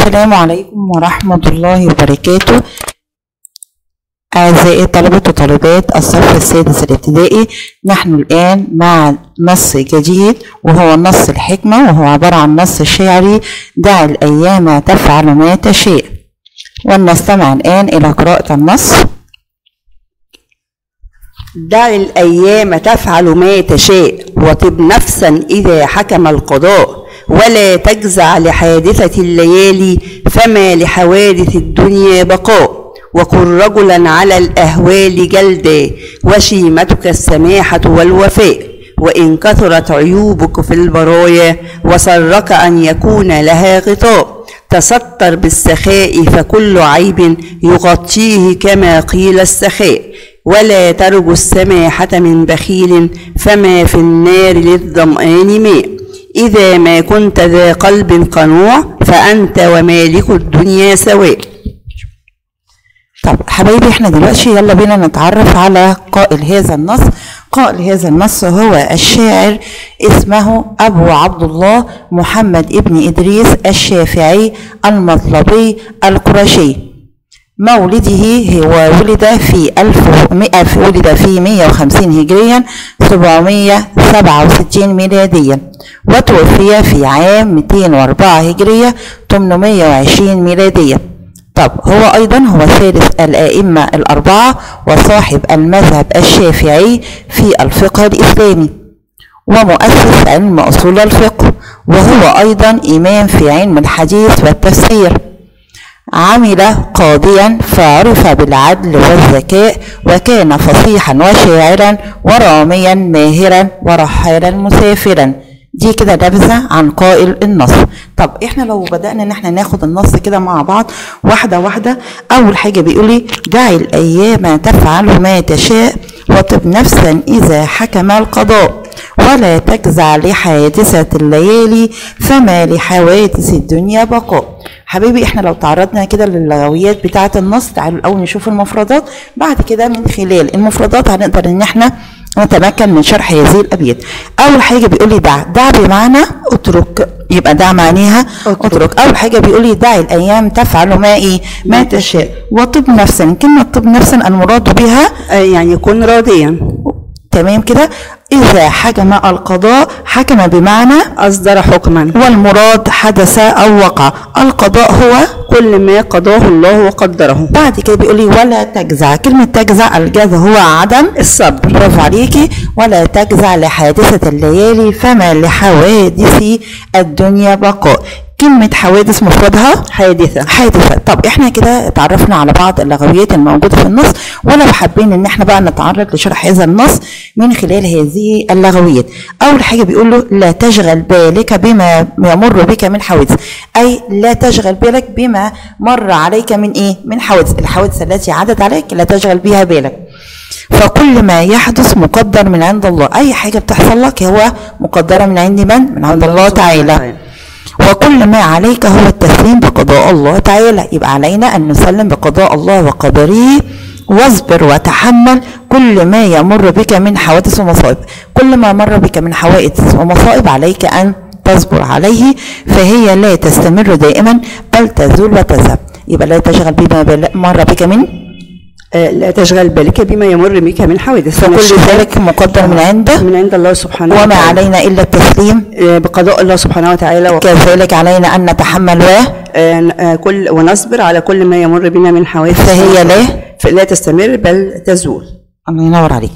السلام عليكم ورحمة الله وبركاته أعزائي طلبة وطالبات الصف السادس الابتدائي نحن الآن مع نص جديد وهو نص الحكمة وهو عبارة عن نص شعري دع الأيام تفعل ما تشاء ولنستمع الآن إلى قراءة النص دع الأيام تفعل ما تشاء وطب نفسا إذا حكم القضاء ولا تجزع لحادثة الليالي فما لحوادث الدنيا بقاء وكن رجلا على الأهوال جلدا وشيمتك السماحة والوفاء وإن كثرت عيوبك في البرايا وسرك أن يكون لها غطاء تستر بالسخاء فكل عيب يغطيه كما قيل السخاء ولا ترجو السماحة من بخيل فما في النار للظمآن ماء إذا ما كنت ذا قلب قنوع فأنت ومالك الدنيا سواء طب حبايبي احنا دلوقتي يلا بينا نتعرف على قائل هذا النص قائل هذا النص هو الشاعر اسمه أبو عبد الله محمد ابن إدريس الشافعي المطلبي القرشي مولده هو ولد في 1100 ولد في 150 هجريا 767 ميلاديا وتوفي في عام 204 هجرية 820 ميلادية طب هو أيضا هو ثالث الآئمة الأربعة وصاحب المذهب الشافعي في الفقه الإسلامي ومؤسس علم أصول الفقه وهو أيضا إمام في علم الحديث والتفسير عمل قاضيا فعرف بالعدل والذكاء وكان فصيحا وشاعرا وراميا ماهرا ورحالا مسافرا دي كده نبذة عن قائل النص طب احنا لو بدأنا ان احنا ناخد النص كده مع بعض واحدة واحدة اول حاجة بيقولي دع الايام تفعل ما تشاء وطب نفسا اذا حكم القضاء ولا تجزع لحادثة الليالي فما لحوادث الدنيا بقاء حبيبي احنا لو تعرضنا كده للغويات بتاعة النص تعالوا الاول نشوف المفردات بعد كده من خلال المفردات هنقدر ان احنا نتمكن من شرح هذه الابيات اول حاجه بيقول لي دع دع بمعنى اترك يبقى دع معناها اترك. اترك اول حاجه بيقول لي دع الايام تفعل ما ايه ما تشاء وطب نفسا كلمه طب نفسا المراد بها آه، يعني كن راضيا تمام كده اذا حكم القضاء حكم بمعنى أصدر حكما والمراد حدث او وقع القضاء هو كل ما قضاه الله وقدره بعد كده بيقول لي ولا تجزع كلمه تجزع الجزع هو عدم الصبر برافو عليكي ولا تجزع لحادثة الليالي فما لحوادث الدنيا بقاء كلمة حوادث مفردها حادثة حادثة طب احنا كده اتعرفنا على بعض اللغويات الموجودة في النص ولو حابين ان احنا بقى نتعرض لشرح هذا النص من خلال هذه اللغويات اول حاجة بيقول له لا تشغل بالك بما يمر بك من حوادث اي لا تشغل بالك بما مر عليك من ايه من حوادث الحوادث التي عدت عليك لا تشغل بها بالك فكل ما يحدث مقدر من عند الله اي حاجه بتحصل لك هو مقدره من عند من من عند الله تعالى وكل ما عليك هو التسليم بقضاء الله تعالى يبقى علينا ان نسلم بقضاء الله وقدره واصبر وتحمل كل ما يمر بك من حوادث ومصائب كل ما مر بك من حوادث ومصائب عليك ان تصبر عليه فهي لا تستمر دائما بل تزول وتذهب يبقى لا تشغل بما بل- مر بك من آه، لا تشغل بالك بما يمر بك من حوادث فكل ذلك مقدر من عنده من عند الله سبحانه وما وتعالى علينا إلا التسليم آه، بقضاء الله سبحانه وتعالى و- كذلك علينا أن نتحمل و آه، آه، كل ونصبر على كل ما يمر بنا من حوادث فهي لا لا تستمر بل تزول الله ينور عليك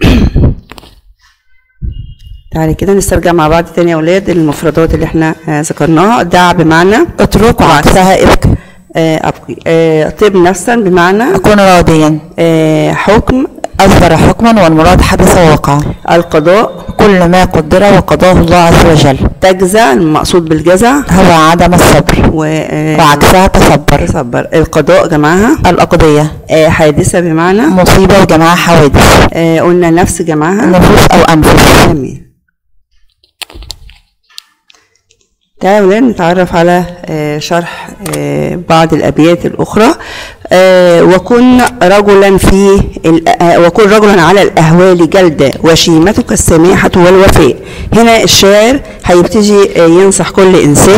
تعالي كده نسترجع مع بعض تاني يا اولاد المفردات اللي احنا آه، ذكرناها دع بمعنى اترك وعكسها ابك آه، ابقي آه، طب نفسا بمعنى أكون راضيا آه، حكم أصدر حكما والمراد حدث ووقع القضاء كل ما قدر وقضاه الله عز وجل تجزع المقصود بالجزع هو عدم الصبر و آه، وعكسها تصبر تصبر القضاء جمعها الأقضية آه، حادثة بمعنى مصيبة وجماعة حوادث آه، قلنا نفس جمعها نفوس أو أنفس جميل تعالوا الآن نتعرف على آه، شرح آه، بعض الأبيات الأخرى آه، وكن رجلا في ال- آه، وكن رجلا على الأهوال جلدا وشيمتك السماحة والوفاء هنا الشاعر هيبتدي آه، ينصح كل إنسان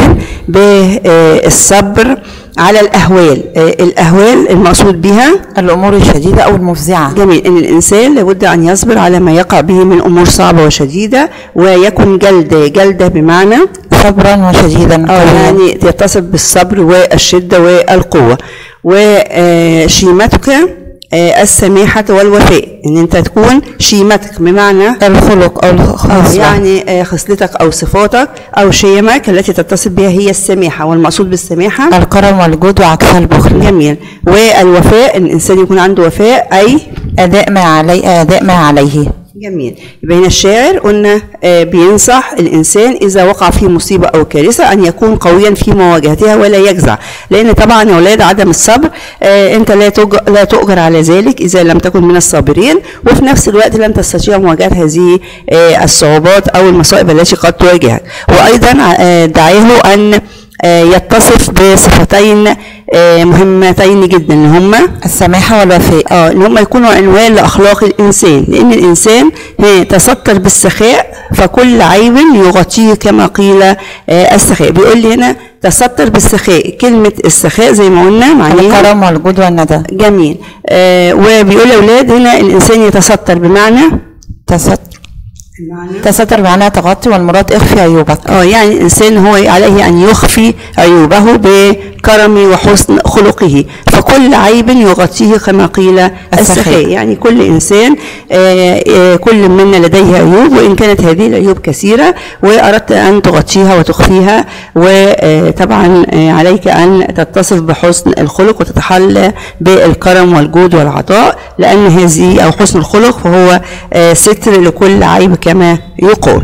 بالصبر على الأهوال آه، الأهوال المقصود بها الأمور الشديدة أو المفزعة جميل ان الانسان لابد ان يصبر على ما يقع به من امور صعبه وشديده ويكن جلده جلده بمعنى صبرا وشديدا اه قويا. يعني تتصف بالصبر والشده والقوه وشيمتك السماحه والوفاء ان انت تكون شيمتك بمعنى الخلق أو آه، الخصلة يعني آه، خصلتك او صفاتك او شيمك التي تتصف بها هي السماحه والمقصود بالسماحه الكرم والجود وعكسها البخل جميل والوفاء ان الانسان يكون عنده وفاء اي أداء ما علي أداء ما عليه جميل يبقى هنا الشاعر قلنا آه، بينصح الانسان اذا وقع في مصيبه او كارثه ان يكون قويا في مواجهتها ولا يجزع لان طبعا يا اولاد عدم الصبر آه، انت لا تج- لا تؤجر على ذلك اذا لم تكن من الصابرين وفي نفس الوقت لن تستطيع مواجهه هذه آه، الصعوبات او المصائب التي قد تواجهك وايضا آه، دعاه ان آه، يتصف بصفتين آه، مهمتين جدا اللي هما السماحة والوفاء اه ان هم يكونوا عنوان لاخلاق الانسان لان الانسان ها، تستر بالسخاء فكل عيب يغطيه كما قيل آه، السخاء بيقول لي هنا تستر بالسخاء كلمه السخاء زي ما قلنا معناها الكرم والجود والندى جميل آه وبيقول يا اولاد هنا الانسان يتستر بمعنى تستر تستر معناها تغطي والمراد اخفي عيوبك اه يعني الانسان هو عليه ان يخفي عيوبه بكرم وحسن خلقه فكل عيب يغطيه كما قيل السخاء. السخاء يعني كل انسان آه، آه، كل منا لديه عيوب وان كانت هذه العيوب كثيره واردت ان تغطيها وتخفيها وطبعا عليك ان تتصف بحسن الخلق وتتحلى بالكرم والجود والعطاء لان هذه او حسن الخلق فهو آه، ستر لكل عيب كما يقول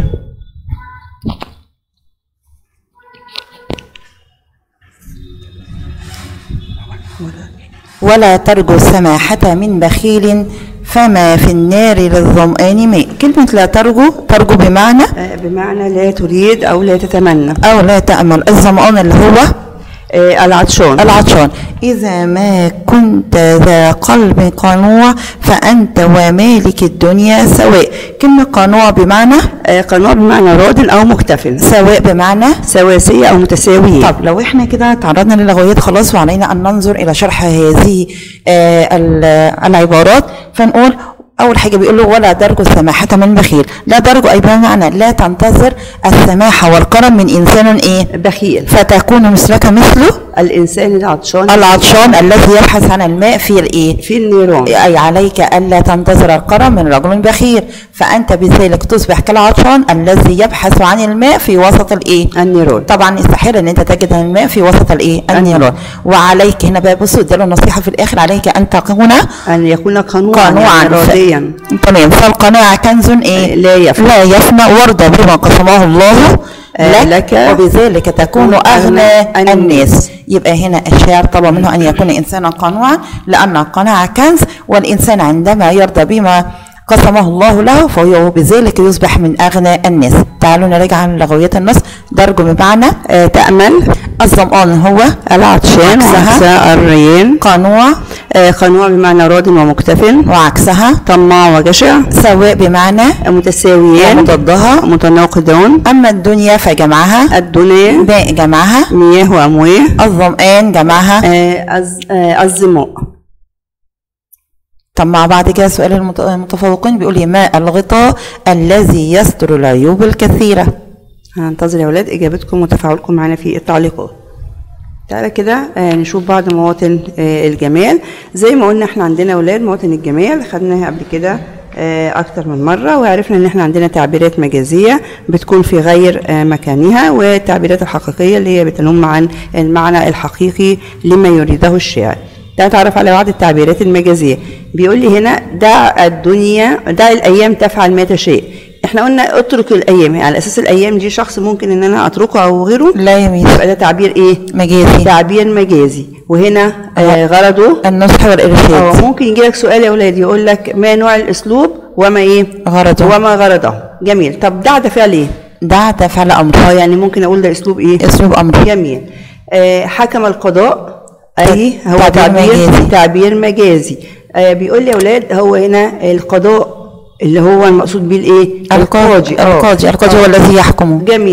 ولا ترجو السماحة من بخيل فما في النار للظمآن ماء كلمة لا ترجو ترجو بمعنى آه، بمعنى لا تريد أو لا تتمنى أو لا تأمل الظمآن اللي هو آه، العطشان العطشان إذا ما كنت ذا قلب قنوع فأنت ومالك الدنيا سواء كلمة قنوع بمعنى آه، قنوع بمعنى راض أو مكتفل سواء بمعنى سواسية أو متساوية طب لو احنا كده تعرضنا للغويات خلاص وعلينا ان ننظر الى شرح هذه آه، ال- العبارات فنقول اول حاجه بيقول له ولا ترجو السماحه من بخيل لا ترجو اي بمعنى لا تنتظر السماحه والكرم من انسان ايه بخيل فتكون مثلك مثله الإنسان العطشان العطشان الذي يبحث عن الماء في الايه في النيران أي عليك ألا تنتظر الكرم من رجل بخيل فأنت بذلك تصبح كالعطشان الذي يبحث عن الماء في وسط الإيه؟ النيران طبعا يستحيل ان انت تجد الماء في وسط الايه النيران وعليك هنا بقى بصوا اداله نصيحه في الاخر عليك ان تكون أن يكون قنوعا قنوعا يعني راضيا تمام فالقناعه كنز ايه لا يفنى. لا يفنى وارضى بما قسمه الله آه، لك, لك وبذلك تكون أغنى اغنى الناس. الناس يبقى هنا الشاعر طلب منه ان يكون انسانا قنوعا لان القناعه كنز والانسان عندما يرضى بما قسمه الله له فهو بذلك يصبح من اغنى الناس تعالوا نراجع عن لغويات النص درج بمعنى آه، تأمل الظمآن هو العطشان عكسها. وعكسها الريان قنوع آه، قنوع بمعنى راض ومكتفل وعكسها طماع وجشع سواء بمعنى متساويان ومضادها متناقضان أما الدنيا فجمعها الدنيا ماء جمعها مياه وأمواه الظمآن جمعها آه، الز- آه، الظماء طب مع بعد كده سؤال المت- المتفوقين بيقول لي ما الغطاء الذي يستر العيوب الكثيرة هننتظر يا ولاد اجابتكم وتفاعلكم معنا في التعليقات تعالى كده آه، نشوف بعض مواطن آه، الجمال زي ما قلنا احنا عندنا اولاد مواطن الجمال خدناها قبل كده آه، اكتر من مره وعرفنا ان احنا عندنا تعبيرات مجازيه بتكون في غير آه، مكانها والتعبيرات الحقيقيه اللي هي بتنم عن المعنى الحقيقي لما يريده الشاعر تعالى نتعرف على بعض التعبيرات المجازيه بيقول لي هنا دع الدنيا دع الايام تفعل ما تشاء احنا قلنا اترك الايام على اساس الايام دي شخص ممكن ان انا اتركه او غيره لا يميز يبقى ده تعبير ايه مجازي تعبير مجازي وهنا آه غرضه النصح اه والإرشاد ممكن يجي لك سؤال يا اولاد يقول لك ما نوع الاسلوب وما ايه غرضه وما غرضه جميل طب دع ده فعل ايه دع تفعل أمر اه يعني ممكن اقول ده اسلوب ايه أسلوب أمر جميل آه حكم القضاء اي هو تعبير تعبير مجازي. مجازي, تعبير مجازي. آه بيقول لي يا اولاد هو هنا القضاء اللي هو المقصود بيه الايه القاضي آه. القاضي القاضي هو آه. الذي يحكم جميل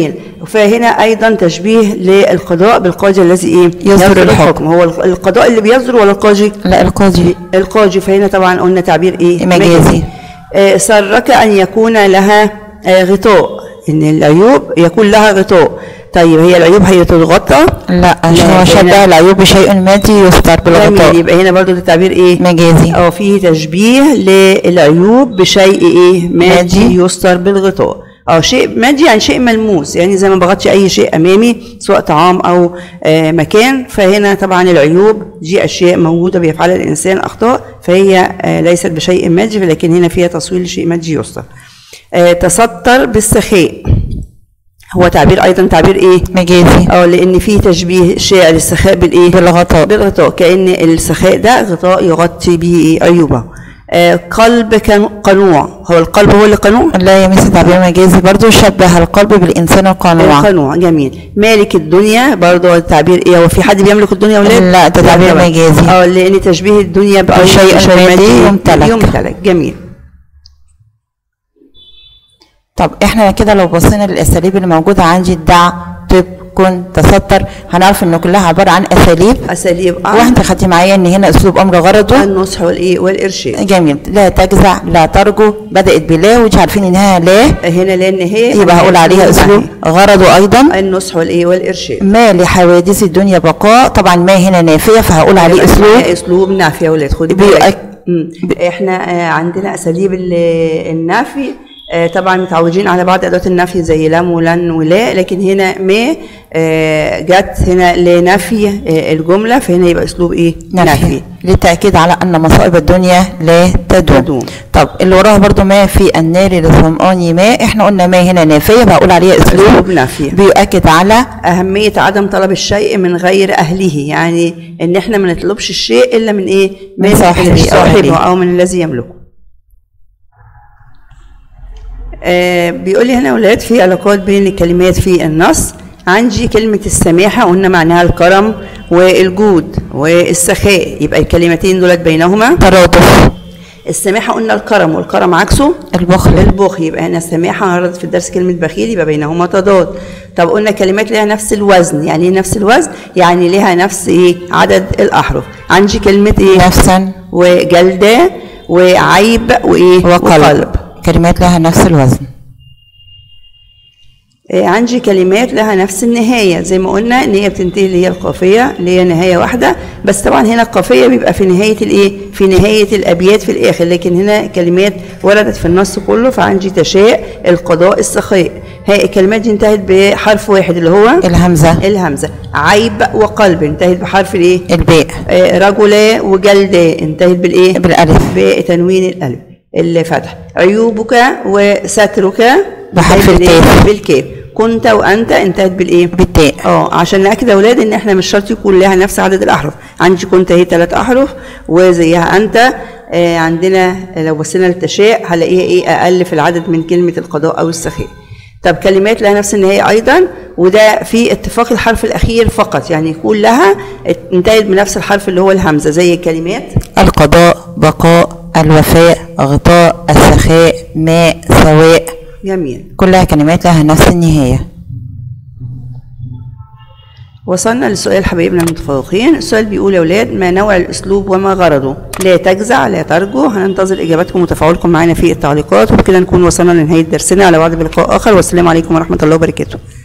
فهنا ايضا تشبيه للقضاء بالقاضي الذي ايه يصدر الحكم. هو الق- القضاء اللي بيصدر ولا القاضي لا القاضي القاضي فهنا طبعا قلنا تعبير ايه مجازي. آه، سرك ان يكون لها آه، غطاء ان العيوب يكون لها غطاء طيب هي العيوب هي تتغطى لا عشان لا، هو هنا- شبه العيوب بشيء مادي يستر جميل بالغطاء يبقى هنا برضو ده تعبير ايه مجازي اه فيه تشبيه للعيوب بشيء ايه مادي مادي. يستر بالغطاء اه شيء مادي يعني شيء ملموس يعني زي ما بغطش اي شيء امامي سواء طعام او آه مكان فهنا طبعا العيوب دي اشياء موجوده بيفعلها الانسان اخطاء فهي آه ليست بشيء مادي لكن هنا فيها تصوير لشيء مادي يستر آه تستر بالسخاء هو تعبير ايضا تعبير ايه مجازي اه لان فيه تشبيه شائع للسخاء بالايه بالغطاء بالغطاء كأن السخاء ده غطاء يغطي به إيه؟ عيوبه آه قلب كان- قنوع هو القلب هو اللي قنوع لا يا ميس تعبير مجازي برضو شبه القلب بالإنسان القنوع القنوع جميل مالك الدنيا برضه التعبير ايه هو في حد بيملك الدنيا ولا لا، ده تعبير طبعاً. مجازي. اه لان تشبيه الدنيا بأي بشيء مادي يمتلك. يمتلك جميل طب احنا كده لو بصينا للاساليب اللي موجوده عندي الدع طب كن تستر هنعرف ان كلها عباره عن اساليب اساليب وانت خدتي معايا ان هنا اسلوب امر غرضه النصح والايه والارشاد جميل لا تجزع لا ترجو بدات بلا ودي عارفين انها لا هنا لان هي يبقى هقول عليها اسلوب غرضه ايضا النصح والايه والارشاد ما لحوادث الدنيا بقاء طبعا ما هنا نافيه فهقول عليه اسلوب اسلوب نافي يا ولاد خدي بيؤك- بالك مم. احنا آه، عندنا اساليب ال- النفي آه، طبعا متعودين على بعض ادوات النفي زي لم ولن ولا لكن هنا ما آه، جت هنا لنفي آه، الجمله فهنا يبقى اسلوب ايه نفي للتأكيد على أن مصائب الدنيا لا تدوم, تدوم. طب اللي وراها برضو ما في النار للظمآن ماء احنا قلنا ما هنا نافية فهقول عليها أسلوب أسلوب نفي. بيؤكد على أهمية عدم طلب الشيء من غير أهله يعني إن إحنا ما نطلبش الشيء إلا من إيه؟ من صاحبه أو صاحبه أهله. أو من الذي يملكه. آه بيقول لي هنا يا أولاد في علاقات بين الكلمات في النص عندي كلمة السماحة قلنا معناها الكرم والجود والسخاء يبقى الكلمتين دولت بينهما ترادف السماحة قلنا الكرم والكرم عكسه البخل البخل يبقى هنا السماحة وردت في الدرس كلمة بخيل يبقى بينهما تضاد طب قلنا كلمات لها نفس الوزن يعني ايه نفس الوزن يعني لها نفس ايه عدد الأحرف عندي كلمة ايه نفسا وجلدة وعيب وايه وقلب كلمات لها نفس الوزن إيه، عندي كلمات لها نفس النهاية زي ما قلنا ان هي بتنتهي اللي هي القافية اللي هي نهاية واحدة بس طبعا هنا القافية بيبقى في نهاية الايه في نهاية الابيات في الاخر لكن هنا كلمات وردت في النص كله فعندي تشاء القضاء السخاء هي الكلمات دي انتهت بحرف واحد اللي هو الهمزة الهمزة عيب وقلب انتهت بحرف الايه الباء آه، رجلا وجلدا انتهت بالايه بالألف بتنوين الالف الفتح عيوبك وسترك بحرف انتهت بالإيه؟ الكاف. بالكاف كنت وانت انتهت بالايه بالتاء اه عشان ناكد يا اولاد ان احنا مش شرط يكون لها نفس عدد الاحرف عندي كنت هي ثلاث احرف وزيها انت آه عندنا لو بصينا للتشاء هلاقيها ايه اقل في العدد من كلمه القضاء او السخاء طب كلمات لها نفس النهايه ايضا وده في اتفاق الحرف الاخير فقط يعني يكون لها انتهت بنفس الحرف اللي هو الهمزه زي كلمات القضاء بقاء الوفاء غطاء السخاء ماء سواء جميل كلها كلمات لها نفس النهاية وصلنا لسؤال حبايبنا المتفوقين السؤال بيقول يا اولاد ما نوع الاسلوب وما غرضه لا تجزع لا ترجو هننتظر اجاباتكم وتفاعلكم معنا في التعليقات وبكده نكون وصلنا لنهايه درسنا على وعد بلقاء اخر والسلام عليكم ورحمه الله وبركاته